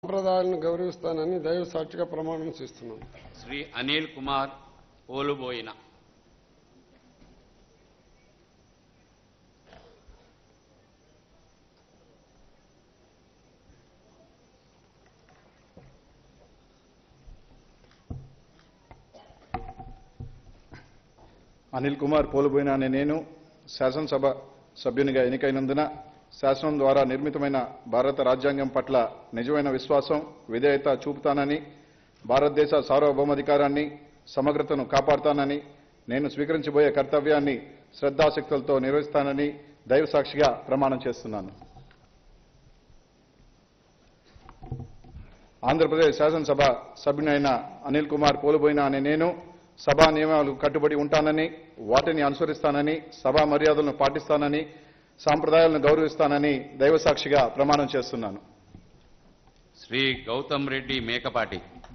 సంప్రదాయాలను గౌరవిస్తానని దైవ సాక్షిగా ప్రమాణం చేస్తున్నాను శ్రీ అనిల్ కుమార్ ఓలుబోయిన అనిల్ కుమార్ పోలుబోయిన అనే నేను శాసనసభ సభ్యునిగా ఎన్నికైనందున శాసనం ద్వారా నిర్మితమైన భారత రాజ్యాంగం పట్ల నిజమైన విశ్వాసం విధేయత చూపుతానని భారతదేశ సార్వభౌమాధికారాన్ని సమగ్రతను కాపాడుతానని నేను స్వీకరించబోయే కర్తవ్యాన్ని శ్రద్ధాశక్తులతో నిర్వహిస్తానని దైవ సాక్షిగా ప్రమాణం చేస్తున్నాను ఆంధ్రప్రదేశ్ శాసనసభ సభ్యునైన అనిల్ కుమార్ పోలుబోయిన అనే నేను సభా నియమాలు కట్టుబడి ఉంటానని వాటిని అనుసరిస్తానని సభా మర్యాదలను పాటిస్తానని సాంప్రదాయాలను గౌరవిస్తానని దైవ సాక్షిగా ప్రమాణం చేస్తున్నాను శ్రీ గౌతమ్ రెడ్డి మేకపాటి